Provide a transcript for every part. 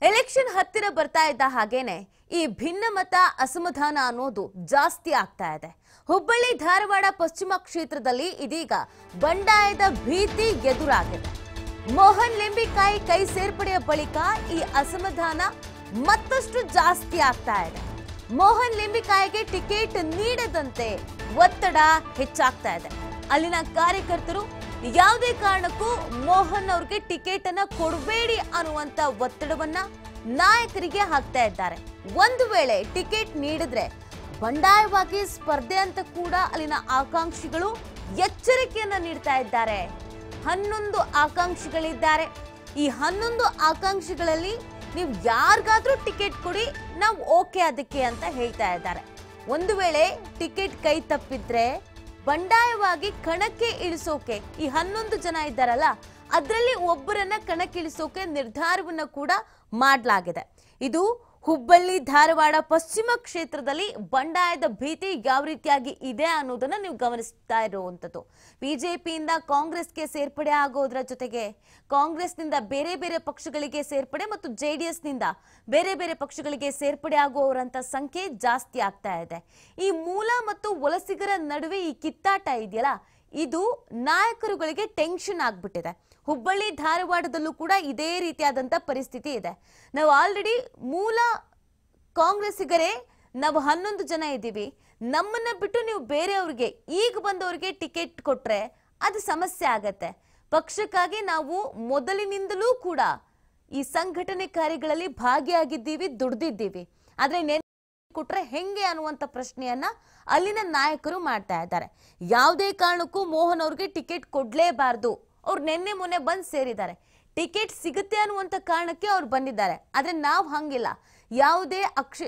election ಹತ್ತಿರ ಬರ್ತಾ ಇದ್ದ ಹಾಗೇನೆ ಈ ಭಿನ್ನಮತ ಅಸಮಾಧಾನ ಅನ್ನೋದು ಜಾಸ್ತಿ ಆಗ್ತಾ ಇದೆ ಹುಬ್ಬಳ್ಳಿ ಧಾರವಾಡ ಪಶ್ಚಿಮ ಕ್ಷೇತ್ರದಲ್ಲಿ ಇದೀಗ ಬಂಡಾಯದ ಭೀತಿ ಎದುರಾಗಿದೆ ಮೋಹನ್ ಲಿಂಬಿಕಾಯಿ ಕೈ ಸೇರ್ಪಡೆಯ ಬಳಿಕ ಈ ಅಸಮಾಧಾನ ಮತ್ತಷ್ಟು ಜಾಸ್ತಿ ಆಗ್ತಾ ಇದೆ ಮೋಹನ್ ಲಿಂಬಿಕಾಯಿಗೆ ಟಿಕೆಟ್ ನೀಡದಂತೆ ಒತ್ತಡ ಹೆಚ್ಚಾಗ್ತಾ ಇದೆ ಅಲ್ಲಿನ ಕಾರ್ಯಕರ್ತರು ಯಾವುದೇ ಕಾರಣಕ್ಕೂ ಮೋಹನ್ ಅವ್ರಿಗೆ ಟಿಕೆಟ್ ಅನ್ನ ಕೊಡಬೇಡಿ ಅನ್ನುವಂತ ಒತ್ತಡವನ್ನ ನಾಯಕರಿಗೆ ಹಾಕ್ತಾ ಇದ್ದಾರೆ ಒಂದು ವೇಳೆ ಟಿಕೆಟ್ ನೀಡಿದ್ರೆ ಬಂಡಾಯವಾಗಿ ಸ್ಪರ್ಧೆ ಅಂತ ಕೂಡ ಅಲ್ಲಿನ ಆಕಾಂಕ್ಷಿಗಳು ಎಚ್ಚರಿಕೆಯನ್ನ ನೀಡ್ತಾ ಇದ್ದಾರೆ ಹನ್ನೊಂದು ಆಕಾಂಕ್ಷಿಗಳಿದ್ದಾರೆ ಈ ಹನ್ನೊಂದು ಆಕಾಂಕ್ಷಿಗಳಲ್ಲಿ ನೀವು ಯಾರಿಗಾದ್ರೂ ಟಿಕೆಟ್ ಕೊಡಿ ನಾವು ಓಕೆ ಅದಕ್ಕೆ ಅಂತ ಹೇಳ್ತಾ ಇದ್ದಾರೆ ಒಂದು ವೇಳೆ ಟಿಕೆಟ್ ಕೈ ತಪ್ಪಿದ್ರೆ ಬಂಡಾಯವಾಗಿ ಕಣಕ್ಕೆ ಇಳಿಸೋಕೆ ಈ ಹನ್ನೊಂದು ಜನ ಇದ್ದಾರಲ್ಲ ಅದರಲ್ಲಿ ಒಬ್ಬರನ್ನ ಕಣಕ್ಕಿಳಿಸೋಕೆ ನಿರ್ಧಾರವನ್ನ ಕೂಡ ಮಾಡಲಾಗಿದೆ ಇದು ಹುಬ್ಬಳ್ಳಿ ಧಾರವಾಡ ಪಶ್ಚಿಮ ಕ್ಷೇತ್ರದಲ್ಲಿ ಬಂಡಾಯದ ಭೀತಿ ಯಾವ ರೀತಿಯಾಗಿ ಇದೆ ಅನ್ನೋದನ್ನ ನೀವು ಗಮನಿಸ್ತಾ ಇರುವಂಥದ್ದು ಬಿಜೆಪಿಯಿಂದ ಕಾಂಗ್ರೆಸ್ಗೆ ಸೇರ್ಪಡೆ ಆಗೋದ್ರ ಜೊತೆಗೆ ಕಾಂಗ್ರೆಸ್ನಿಂದ ಬೇರೆ ಬೇರೆ ಪಕ್ಷಗಳಿಗೆ ಸೇರ್ಪಡೆ ಮತ್ತು ಜೆ ಡಿ ಎಸ್ನಿಂದ ಬೇರೆ ಬೇರೆ ಪಕ್ಷಗಳಿಗೆ ಸೇರ್ಪಡೆ ಆಗುವವರಂತ ಸಂಖ್ಯೆ ಜಾಸ್ತಿ ಆಗ್ತಾ ಇದೆ ಈ ಮೂಲ ಮತ್ತು ವಲಸಿಗರ ನಡುವೆ ಈ ಕಿತ್ತಾಟ ಇದೆಯಲ್ಲ ಇದು ನಾಯಕರುಗಳಿಗೆ ಟೆನ್ಷನ್ ಆಗ್ಬಿಟ್ಟಿದೆ ಹುಬ್ಬಳ್ಳಿ ಧಾರವಾಡದಲ್ಲೂ ಕೂಡ ಇದೇ ರೀತಿಯಾದಂಥ ಪರಿಸ್ಥಿತಿ ಇದೆ ನಾವು ಆಲ್ರೆಡಿ ಮೂಲ ಕಾಂಗ್ರೆಸ್ಸಿಗರೇ ನಾವು ಹನ್ನೊಂದು ಜನ ಇದ್ದೀವಿ ನಮ್ಮನ್ನ ಬಿಟ್ಟು ನೀವು ಬೇರೆಯವ್ರಿಗೆ ಈಗ ಬಂದವ್ರಿಗೆ ಟಿಕೆಟ್ ಕೊಟ್ರೆ ಅದು ಸಮಸ್ಯೆ ಆಗತ್ತೆ ಪಕ್ಷಕ್ಕಾಗಿ ನಾವು ಮೊದಲಿನಿಂದಲೂ ಕೂಡ ಈ ಸಂಘಟನೆ ಕಾರ್ಯಗಳಲ್ಲಿ ಭಾಗಿಯಾಗಿದ್ದೀವಿ ದುಡ್ದಿದ್ದೀವಿ ಆದ್ರೆ ನೆನ್ನೆ ಕೊಟ್ರೆ ಹೆಂಗೆ ಅನ್ನುವಂಥ ಪ್ರಶ್ನೆಯನ್ನ ಅಲ್ಲಿನ ನಾಯಕರು ಮಾಡ್ತಾ ಇದ್ದಾರೆ ಯಾವುದೇ ಕಾರಣಕ್ಕೂ ಮೋಹನ್ ಅವ್ರಿಗೆ ಟಿಕೆಟ್ ಕೊಡ್ಲೇಬಾರ್ದು ಅವ್ರು ನಿನ್ನೆ ಮೊನ್ನೆ ಬಂದು ಸೇರಿದ್ದಾರೆ ಟಿಕೆಟ್ ಸಿಗುತ್ತೆ ಅನ್ನುವಂಥ ಕಾರಣಕ್ಕೆ ಅವ್ರು ಬಂದಿದ್ದಾರೆ ಆದ್ರೆ ನಾವು ಹಂಗಿಲ್ಲ ಯಾವುದೇ ಅಕ್ಷ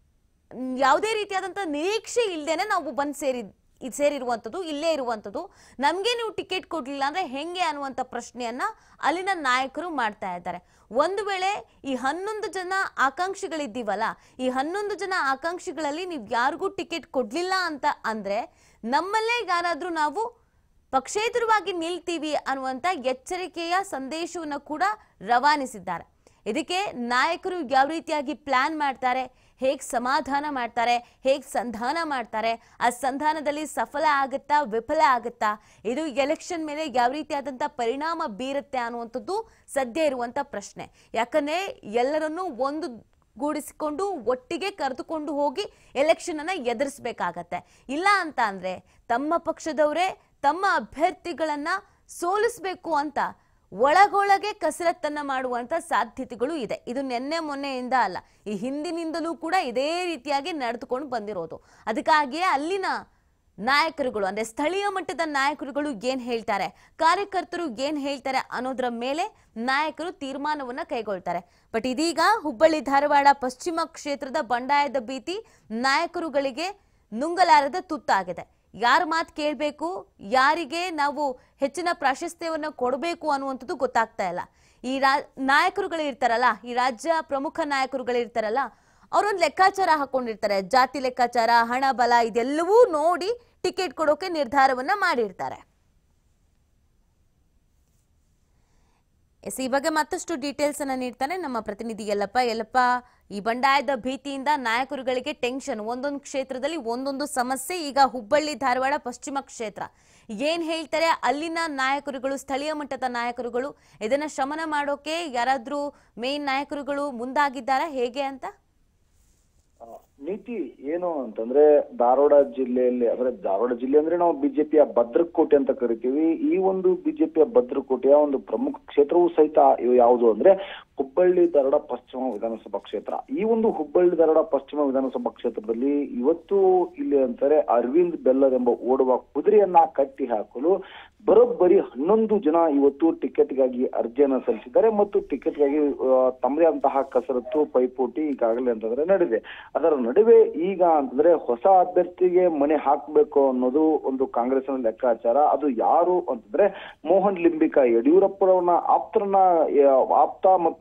ಯಾವುದೇ ರೀತಿಯಾದಂಥ ನಿರೀಕ್ಷೆ ಇಲ್ಲದೇನೆ ನಾವು ಬಂದು ಸೇರಿ ಇದ್ ಸೇರಿರುವಂಥದ್ದು ಇಲ್ಲೇ ಇರುವಂಥದ್ದು ನಮಗೆ ನೀವು ಟಿಕೆಟ್ ಕೊಡ್ಲಿಲ್ಲ ಅಂದ್ರೆ ಹೆಂಗೆ ಅನ್ನುವಂಥ ಪ್ರಶ್ನೆಯನ್ನ ಅಲ್ಲಿನ ನಾಯಕರು ಮಾಡ್ತಾ ಇದ್ದಾರೆ ಒಂದು ವೇಳೆ ಈ ಹನ್ನೊಂದು ಜನ ಆಕಾಂಕ್ಷಿಗಳಿದ್ದೀವಲ್ಲ ಈ ಹನ್ನೊಂದು ಜನ ಆಕಾಂಕ್ಷಿಗಳಲ್ಲಿ ನೀವು ಯಾರಿಗೂ ಟಿಕೆಟ್ ಕೊಡ್ಲಿಲ್ಲ ಅಂತ ಅಂದ್ರೆ ನಮ್ಮಲ್ಲೇ ಯಾರಾದ್ರೂ ನಾವು ಪಕ್ಷೇತರವಾಗಿ ನಿಲ್ತೀವಿ ಅನ್ನುವಂಥ ಎಚ್ಚರಿಕೆಯ ಸಂದೇಶವನ್ನು ಕೂಡ ರವಾನಿಸಿದ್ದಾರೆ ಇದಕ್ಕೆ ನಾಯಕರು ಯಾವ ರೀತಿಯಾಗಿ ಪ್ಲಾನ್ ಮಾಡ್ತಾರೆ ಹೇಗೆ ಸಮಾಧಾನ ಮಾಡ್ತಾರೆ ಹೇಗೆ ಸಂಧಾನ ಮಾಡ್ತಾರೆ ಆ ಸಂಧಾನದಲ್ಲಿ ಸಫಲ ಆಗುತ್ತಾ ವಿಫಲ ಆಗುತ್ತಾ ಇದು ಎಲೆಕ್ಷನ್ ಮೇಲೆ ಯಾವ ರೀತಿಯಾದಂಥ ಪರಿಣಾಮ ಬೀರುತ್ತೆ ಅನ್ನುವಂಥದ್ದು ಸದ್ಯ ಇರುವಂಥ ಪ್ರಶ್ನೆ ಯಾಕಂದ್ರೆ ಎಲ್ಲರನ್ನೂ ಒಂದು ಗೂಡಿಸಿಕೊಂಡು ಒಟ್ಟಿಗೆ ಕರೆದುಕೊಂಡು ಹೋಗಿ ಎಲೆಕ್ಷನ್ ಅನ್ನ ಎದುರಿಸಬೇಕಾಗತ್ತೆ ಇಲ್ಲ ಅಂತ ಅಂದ್ರೆ ತಮ್ಮ ಪಕ್ಷದವರೇ ತಮ್ಮ ಅಭ್ಯರ್ಥಿಗಳನ್ನ ಸೋಲಿಸಬೇಕು ಅಂತ ಒಳಗೊಳಗೆ ಕಸರತ್ತನ್ನ ಮಾಡುವಂತ ಸಾಧ್ಯತೆಗಳು ಇದೆ ಇದು ನಿನ್ನೆ ಮೊನ್ನೆಯಿಂದ ಅಲ್ಲ ಈ ಹಿಂದಿನಿಂದಲೂ ಕೂಡ ಇದೇ ರೀತಿಯಾಗಿ ನಡೆದುಕೊಂಡು ಬಂದಿರೋದು ಅದಕ್ಕಾಗಿಯೇ ಅಲ್ಲಿನ ನಾಯಕರುಗಳು ಅಂದ್ರೆ ಸ್ಥಳೀಯ ಮಟ್ಟದ ನಾಯಕರುಗಳು ಏನ್ ಹೇಳ್ತಾರೆ ಕಾರ್ಯಕರ್ತರು ಏನ್ ಹೇಳ್ತಾರೆ ಅನ್ನೋದ್ರ ಮೇಲೆ ನಾಯಕರು ತೀರ್ಮಾನವನ್ನ ಕೈಗೊಳ್ತಾರೆ ಬಟ್ ಇದೀಗ ಹುಬ್ಬಳ್ಳಿ ಧಾರವಾಡ ಪಶ್ಚಿಮ ಕ್ಷೇತ್ರದ ಬಂಡಾಯದ ಭೀತಿ ನಾಯಕರುಗಳಿಗೆ ನುಂಗಲಾರದ ತುತ್ತಾಗಿದೆ ಯಾರ ಮಾತು ಕೇಳಬೇಕು ಯಾರಿಗೆ ನಾವು ಹೆಚ್ಚಿನ ಪ್ರಾಶಸ್ತ್ಯವನ್ನು ಕೊಡಬೇಕು ಅನ್ನುವಂಥದ್ದು ಗೊತ್ತಾಗ್ತಾ ಇಲ್ಲ ಈ ರಾ ನಾಯಕರುಗಳು ಇರ್ತಾರಲ್ಲ ಈ ರಾಜ್ಯ ಪ್ರಮುಖ ನಾಯಕರುಗಳು ಇರ್ತಾರಲ್ಲ ಅವರೊಂದು ಲೆಕ್ಕಾಚಾರ ಹಾಕೊಂಡಿರ್ತಾರೆ ಜಾತಿ ಲೆಕ್ಕಾಚಾರ ಹಣ ಬಲ ಇದೆಲ್ಲವೂ ನೋಡಿ ಟಿಕೆಟ್ ಕೊಡೋಕೆ ನಿರ್ಧಾರವನ್ನ ಮಾಡಿರ್ತಾರೆ ಎಸ್ ಈ ಬಗ್ಗೆ ಮತ್ತಷ್ಟು ಡೀಟೇಲ್ಸ್ ಅನ್ನ ನೀಡ್ತಾನೆ ನಮ್ಮ ಪ್ರತಿನಿಧಿ ಯಲ್ಲಪ್ಪ ಯಲ್ಲಪ್ಪ ಈ ಬಂಡಾಯದ ಭೀತಿಯಿಂದ ನಾಯಕರುಗಳಿಗೆ ಟೆನ್ಷನ್ ಒಂದೊಂದು ಕ್ಷೇತ್ರದಲ್ಲಿ ಒಂದೊಂದು ಸಮಸ್ಯೆ ಈಗ ಹುಬ್ಬಳ್ಳಿ ಧಾರವಾಡ ಪಶ್ಚಿಮ ಕ್ಷೇತ್ರ ಏನ್ ಹೇಳ್ತಾರೆ ಅಲ್ಲಿನ ನಾಯಕರುಗಳು ಸ್ಥಳೀಯ ಮಟ್ಟದ ನಾಯಕರುಗಳು ಇದನ್ನ ಶಮನ ಮಾಡೋಕೆ ಯಾರಾದ್ರೂ ಮೇನ್ ನಾಯಕರುಗಳು ಮುಂದಾಗಿದ್ದಾರಾ ಹೇಗೆ ಅಂತ ಆ, ನೀತಿ ಏನು ಅಂತಂದ್ರೆ ಧಾರವಾಡ ಜಿಲ್ಲೆಯಲ್ಲಿ ಅಂದ್ರೆ ಧಾರವಾಡ ಜಿಲ್ಲೆ ಅಂದ್ರೆ ನಾವು ಬಿಜೆಪಿಯ ಭದ್ರಕೋಟೆ ಅಂತ ಕರಿತೀವಿ ಈ ಒಂದು ಬಿಜೆಪಿಯ ಭದ್ರಕೋಟೆಯ ಒಂದು ಪ್ರಮುಖ ಕ್ಷೇತ್ರವೂ ಸಹಿತ ಇವು ಯಾವುದು ಅಂದ್ರೆ ಹುಬ್ಬಳ್ಳಿ ಧಾರವಾಡ ಪಶ್ಚಿಮ ವಿಧಾನಸಭಾ ಕ್ಷೇತ್ರ ಈ ಒಂದು ಹುಬ್ಬಳ್ಳಿ ಧಾರವಾಡ ಪಶ್ಚಿಮ ವಿಧಾನಸಭಾ ಕ್ಷೇತ್ರದಲ್ಲಿ ಇವತ್ತು ಇಲ್ಲಿ ಅಂತಾರೆ ಅರವಿಂದ್ ಬೆಲ್ಲರ್ ಎಂಬ ಓಡುವ ಕುದುರೆಯನ್ನ ಕಟ್ಟಿ ಹಾಕಲು ಬರೋಬ್ಬರಿ ಹನ್ನೊಂದು ಜನ ಇವತ್ತು ಟಿಕೆಟ್ಗಾಗಿ ಅರ್ಜಿಯನ್ನ ಸಲ್ಲಿಸಿದ್ದಾರೆ ಮತ್ತು ಟಿಕೆಟ್ಗಾಗಿ ಆ, ತಮ್ಮದೇ ಅಂತಹ ಕಸರತ್ತು ಪೈಪೋಟಿ ಈಗಾಗಲೇ ಅಂತಂದ್ರೆ ನಡೆದಿದೆ ಅದರ ನಡುವೆ ಈಗ ಅಂತಂದ್ರೆ ಹೊಸ ಅಭ್ಯರ್ಥಿಗೆ ಮಣೆ ಹಾಕ್ಬೇಕು ಅನ್ನೋದು ಒಂದು ಕಾಂಗ್ರೆಸ್ನ ಲೆಕ್ಕಾಚಾರ ಅದು ಯಾರು ಅಂತಂದ್ರೆ ಮೋಹನ್ ಲಿಂಬಿಕಾ ಯಡಿಯೂರಪ್ಪರವನ್ನ ಆಪ್ತರನ್ನ ಆ, ಆಪ್ತ ಮತ್ತು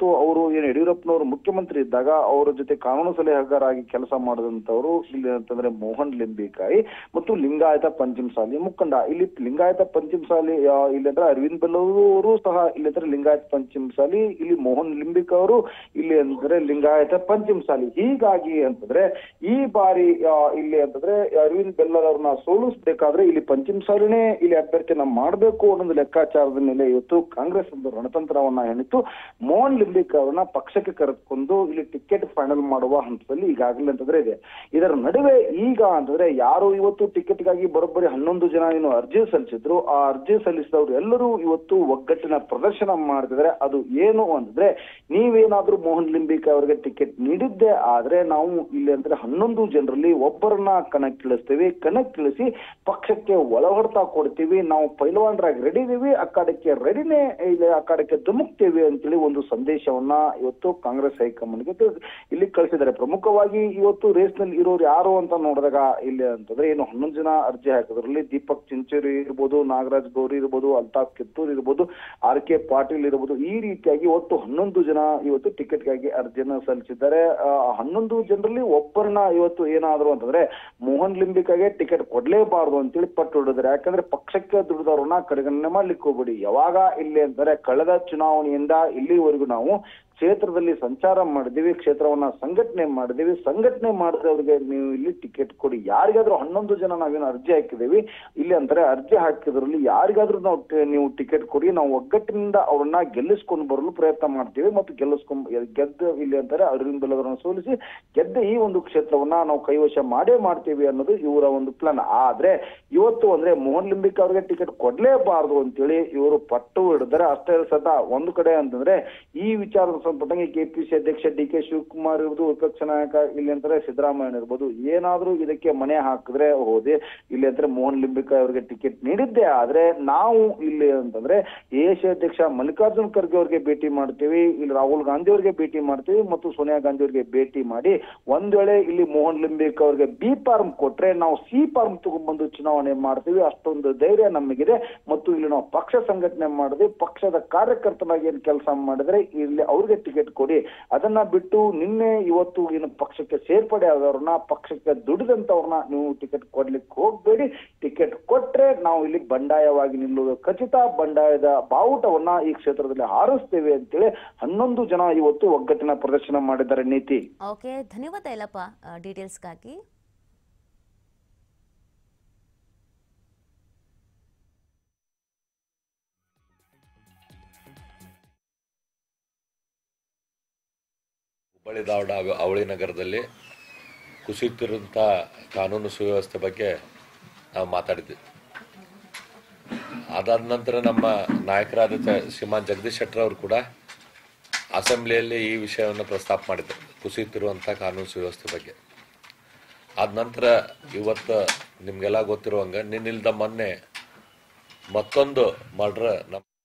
ಇವತ್ತು ಅವರು ಏನು ಯಡಿಯೂರಪ್ಪನವರು ಮುಖ್ಯಮಂತ್ರಿ ಇದ್ದಾಗ ಅವರ ಜೊತೆ ಕಾನೂನು ಸಲಹೆಗಾರಾಗಿ ಕೆಲಸ ಮಾಡಿದಂತವರು ಇಲ್ಲಿ ಅಂತಂದ್ರೆ ಮೋಹನ್ ಲಿಂಬಿಕಾಯಿ ಮತ್ತು ಲಿಂಗಾಯತ ಪಂಚಮಸಾಲಿ ಮುಖಂಡ ಇಲ್ಲಿ ಲಿಂಗಾಯತ ಪಂಚಮಸಾಲಿ ಆ, ಇಲ್ಲಿ ಅಂದ್ರೆ ಅರವಿಂದ್ ಬೆಲ್ಲವರು ಸಹ ಇಲ್ಲಿ ಅಂದ್ರೆ ಲಿಂಗಾಯತ ಪಂಚಮಸಾಲಿ ಇಲ್ಲಿ ಮೋಹನ್ ಲಿಂಬಿಕ ಅವರು ಇಲ್ಲಿ ಅಂದ್ರೆ ಲಿಂಗಾಯತ ಪಂಚಮಸಾಲಿ ಹೀಗಾಗಿ ಅಂತಂದ್ರೆ ಈ ಬಾರಿ ಆ, ಇಲ್ಲಿ ಅಂತಂದ್ರೆ ಅರವಿಂದ್ ಬೆಲ್ಲರವ್ರನ್ನ ಸೋಲಿಸಬೇಕಾದ್ರೆ ಇಲ್ಲಿ ಪಂಚಮಸಾಲಿನೇ ಇಲ್ಲಿ ಅಭ್ಯರ್ಥಿಯನ್ನ ಮಾಡಬೇಕು ಅನ್ನೋದು ಲೆಕ್ಕಾಚಾರದ ಮೇಲೆ ಇವತ್ತು ಕಾಂಗ್ರೆಸ್ ಒಂದು ರಣತಂತ್ರವನ್ನ ಹೆಣಿತು ಮೋಹನ್ ಲಿಂಬಿಕ್ ಅವ್ರನ್ನ ಪಕ್ಷಕ್ಕೆ ಕರೆದುಕೊಂಡು ಇಲ್ಲಿ ಟಿಕೆಟ್ ಫೈನಲ್ ಮಾಡುವ ಹಂತದಲ್ಲಿ ಈಗಾಗಲೇ ಅಂತಂದ್ರೆ ಇದೆ ಇದರ ನಡುವೆ ಈಗ ಅಂತಂದ್ರೆ ಯಾರು ಇವತ್ತು ಟಿಕೆಟ್ಗಾಗಿ ಬರೋಬ್ಬರಿ ಹನ್ನೊಂದು ಜನ ಏನು ಅರ್ಜಿ ಸಲ್ಲಿಸಿದ್ರು ಆ ಅರ್ಜಿ ಸಲ್ಲಿಸಿದವರು ಎಲ್ಲರೂ ಇವತ್ತು ಒಗ್ಗಟ್ಟಿನ ಪ್ರದರ್ಶನ ಮಾಡ್ತಿದ್ದಾರೆ ಅದು ಏನು ಅಂತಂದ್ರೆ ನೀವೇನಾದ್ರೂ ಮೋಹನ್ ಲಿಂಬಿಕ್ ಅವರಿಗೆ ಟಿಕೆಟ್ ನೀಡಿದ್ದೆ ಆದ್ರೆ ನಾವು ಇಲ್ಲಿ ಅಂದ್ರೆ ಹನ್ನೊಂದು ಜನರಲ್ಲಿ ಒಬ್ಬರನ್ನ ಕಣಕ್ಕಿಳಿಸ್ತೀವಿ ಕಣಕ್ಕಿಳಿಸಿ ಪಕ್ಷಕ್ಕೆ ಒಳ ಹೊಡೆತ ಕೊಡ್ತೀವಿ ನಾವು ಪೈಲವಾನರಾಗಿ ರೆಡಿ ಇದೀವಿ ಅಖಾಡಕ್ಕೆ ರೆಡಿನೇ ಇಲ್ಲಿ ಅಖಾಡಕ್ಕೆ ಧುಮುಕ್ತೇವೆ ಅಂತೇಳಿ ಒಂದು ಸಂದೇಶವನ್ನ ಇವತ್ತು ಕಾಂಗ್ರೆಸ್ ಹೈಕಮಾಂಡ್ಗೆ ತಿಳಿಸ್- ಇಲ್ಲಿ ಕಳಿಸಿದ್ದಾರೆ ಪ್ರಮುಖವಾಗಿ ಇವತ್ತು ರೇಸ್ ನಲ್ಲಿ ಇರೋರು ಯಾರು ಅಂತ ನೋಡಿದಾಗ ಇಲ್ಲಿ ಅಂತಂದ್ರೆ ಏನು ಹನ್ನೊಂದು ಜನ ಅರ್ಜಿ ಹಾಕಿದ್ರಲ್ಲಿ ದೀಪಕ್ ಚಿಂಚೂರಿ ಇರ್ಬೋದು ನಾಗರಾಜ್ ಗೌರಿ ಇರ್ಬೋದು ಅಲ್ತಾಫ್ ಕಿತ್ತೂರ್ ಇರ್ಬೋದು ಆರ್ ಕೆ ಪಾಟೀಲ್ ಇರ್ಬೋದು ಈ ರೀತಿಯಾಗಿ ಒಟ್ಟು ಹನ್ನೊಂದು ಜನ ಇವತ್ತು ಟಿಕೆಟ್ಗಾಗಿ ಅರ್ಜಿಯನ್ನ ಸಲ್ಲಿಸಿದ್ದಾರೆ ಆ, ಹನ್ನೊಂದು ಜನರಲ್ಲಿ ಒಬ್ಬರನ್ನ ಇವತ್ತು ಏನಾದ್ರು ಅಂತಂದ್ರೆ ಮೋಹನ್ ಲಿಂಬಿಕಾಗೆ ಟಿಕೆಟ್ ಕೊಡ್ಲೇಬಾರದು ಅಂತೇಳಿ ಪಟ್ಟು ಹೊಡಿದ್ದಾರೆ ಯಾಕಂದ್ರೆ ಪಕ್ಷಕ್ಕೆ ದುಡಿದವ್ರನ್ನ ಕಡೆಗಣನೆ ಮಾಡ್ಲಿಕ್ಕೆ ಹೋಗ್ಬೇಡಿ ಯಾವಾಗ ಇಲ್ಲಿ ಅಂತಾರೆ ಕಳೆದ ಚುನಾವಣೆಯಿಂದ ಇಲ್ಲಿವರೆಗೂ ನಾವು ಕ್ಷೇತ್ರದಲ್ಲಿ ಸಂಚಾರ ಮಾಡಿದೀವಿ ಕ್ಷೇತ್ರವನ್ನ ಸಂಘಟನೆ ಮಾಡಿದೀವಿ ಸಂಘಟನೆ ಮಾಡಿದವ್ರಿಗೆ ನೀವು ಇಲ್ಲಿ ಟಿಕೆಟ್ ಕೊಡಿ ಯಾರಿಗಾದ್ರೂ ಹನ್ನೊಂದು ಜನ ನಾವೇನು ಅರ್ಜಿ ಹಾಕಿದೀವಿ ಇಲ್ಲಿ ಅಂತಾರೆ ಅರ್ಜಿ ಹಾಕಿದ್ರಲ್ಲಿ ಯಾರಿಗಾದ್ರೂ ನಾವು ಟಿ- ನೀವು ಟಿಕೆಟ್ ಕೊಡಿ ನಾವು ಒಗ್ಗಟ್ಟಿನಿಂದ ಅವ್ರನ್ನ ಗೆಲ್ಲಿಸ್ಕೊಂಡು ಬರಲು ಪ್ರಯತ್ನ ಮಾಡ್ತೀವಿ ಮತ್ತು ಗೆಲ್ಲಿಸ್ಕೊಂಡ್ ಗೆದ್ದು ಇಲ್ಲಿ ಅಂತಾರೆ ಅರವಿಂದ್ ಬೆಲ್ಲವರನ್ನ ಸೋಲಿಸಿ ಗೆದ್ದ ಈ ಒಂದು ಕ್ಷೇತ್ರವನ್ನ ನಾವು ಕೈವಶ ಮಾಡೇ ಮಾಡ್ತೀವಿ ಅನ್ನೋದು ಇವರ ಒಂದು ಪ್ಲಾನ್ ಆದ್ರೆ ಇವತ್ತು ಅಂದ್ರೆ ಮೋಹನ್ ಲಿಂಬಿಕ್ ಅವರಿಗೆ ಟಿಕೆಟ್ ಕೊಡ್ಲೇಬಾರದು ಅಂತೇಳಿ ಇವರು ಪಟ್ಟು ಹಿಡಿದರೆ ಅಷ್ಟೇ ಸದಾ ಒಂದು ಕಡೆ ಅಂತಂದ್ರೆ ಈ ವಿಚಾರದ ಸಂಬಂಧಪಟ್ಟಂಗೆ ಕೆಪಿಸಿ ಅಧ್ಯಕ್ಷ ಡಿ ಕೆ ಶಿವಕುಮಾರ್ ಇರ್ಬೋದು ವಿಪಕ್ಷ ನಾಯಕ ಇಲ್ಲಿ ಅಂತಾರೆ ಸಿದ್ದರಾಮಯ್ಯ ಇರ್ಬೋದು ಏನಾದ್ರೂ ಇದಕ್ಕೆ ಮನೆ ಹಾಕಿದ್ರೆ ಹೋದೆ ಇಲ್ಲಿ ಅಂದ್ರೆ ಮೋಹನ್ ಲಿಂಬಿಕ ಅವರಿಗೆ ಟಿಕೆಟ್ ನೀಡಿದ್ದೆ ಆದ್ರೆ ನಾವು ಇಲ್ಲಿ ಅಂತಂದ್ರೆ ಎಸಿ ಅಧ್ಯಕ್ಷ ಮಲ್ಲಿಕಾರ್ಜುನ್ ಖರ್ಗೆ ಅವರಿಗೆ ಭೇಟಿ ಮಾಡ್ತೀವಿ ಇಲ್ಲಿ ರಾಹುಲ್ ಗಾಂಧಿ ಅವರಿಗೆ ಭೇಟಿ ಮಾಡ್ತೀವಿ ಮತ್ತು ಸೋನಿಯಾ ಗಾಂಧಿ ಅವರಿಗೆ ಭೇಟಿ ಮಾಡಿ ಒಂದ್ ವೇಳೆ ಇಲ್ಲಿ ಮೋಹನ್ ಲಿಂಬಿಕ್ ಅವರಿಗೆ ಬಿ ಫಾರ್ಮ್ ಕೊಟ್ರೆ ನಾವು ಸಿ ಫಾರ್ಮ್ ತಗೊಂಡ್ಬಂದು ಚುನಾವಣೆ ಮಾಡ್ತೀವಿ ಅಷ್ಟೊಂದು ಧೈರ್ಯ ನಮಗಿದೆ ಮತ್ತು ಇಲ್ಲಿ ನಾವು ಪಕ್ಷ ಸಂಘಟನೆ ಮಾಡಿದ್ವಿ ಪಕ್ಷದ ಕಾರ್ಯಕರ್ತನಾಗಿ ಏನ್ ಕೆಲಸ ಮಾಡಿದ್ರೆ ಇಲ್ಲಿ ಅವ್ರಿಗೆ ಟಿಕೆಟ್ ಕೊಡಿ ಅದನ್ನ ಬಿಟ್ಟು ನಿನ್ನೆ ಇವತ್ತು ಏನು ಪಕ್ಷಕ್ಕೆ ಸೇರ್ಪಡೆ ಆದವ್ರನ್ನ ಪಕ್ಷಕ್ಕೆ ದುಡಿದಂತವ್ರನ್ನ ನೀವು ಟಿಕೆಟ್ ಕೊಡ್ಲಿಕ್ಕೆ ಹೋಗ್ಬೇಡಿ ಟಿಕೆಟ್ ಕೊಟ್ರೆ ನಾವು ಇಲ್ಲಿ ಬಂಡಾಯವಾಗಿ ನಿಲ್ಲುವುದು ಖಚಿತ ಬಂಡಾಯದ ಬಾವುಟವನ್ನ ಈ ಕ್ಷೇತ್ರದಲ್ಲಿ ಹಾರಿಸ್ತೇವೆ ಅಂತೇಳಿ ಹನ್ನೊಂದು ಜನ ಇವತ್ತು ಒಗ್ಗಟ್ಟಿನ ಪ್ರದರ್ಶನ ಮಾಡಿದ್ದಾರೆ ನೀತಿ ಓಕೆ ಧನ್ಯವಾದ ಯಲ್ಲಪ್ಪ ಡೀಟೇಲ್ಸ್ಗಾಗಿ ಹುಬ್ಬಳ್ಳಿ ಧಾರವಾಡ ಹಾಗೂ ಅವಳಿ ನಗರದಲ್ಲಿ ಕುಸಿಯುತ್ತಿರುವಂಥ ಕಾನೂನು ಸುವ್ಯವಸ್ಥೆ ಬಗ್ಗೆ ನಾವು ಮಾತಾಡಿದ್ವಿ ಅದಾದ ನಂತರ ನಮ್ಮ ನಾಯಕರಾದ ಚ- ಶ್ರೀಮಾನ್ ಜಗದೀಶ್ ಶೆಟ್ಟರ್ ಅವರು ಕೂಡ ಅಸೆಂಬ್ಲಿಯಲ್ಲಿ ಈ ವಿಷಯವನ್ನು ಪ್ರಸ್ತಾಪ ಮಾಡಿದರು ಕುಸಿಯುತ್ತಿರುವಂಥ ಕಾನೂನು ಸುವ್ಯವಸ್ಥೆ ಬಗ್ಗೆ ಆದ ನಂತರ ಇವತ್ತು ನಿಮಗೆಲ್ಲ ಗೊತ್ತಿರುವಂಗೆ ನಿನ್ನಿಲ್ದ ಮೊನ್ನೆ ಮತ್ತೊಂದು ಮರ್ಡ್ರ್ ನಮ್ಮ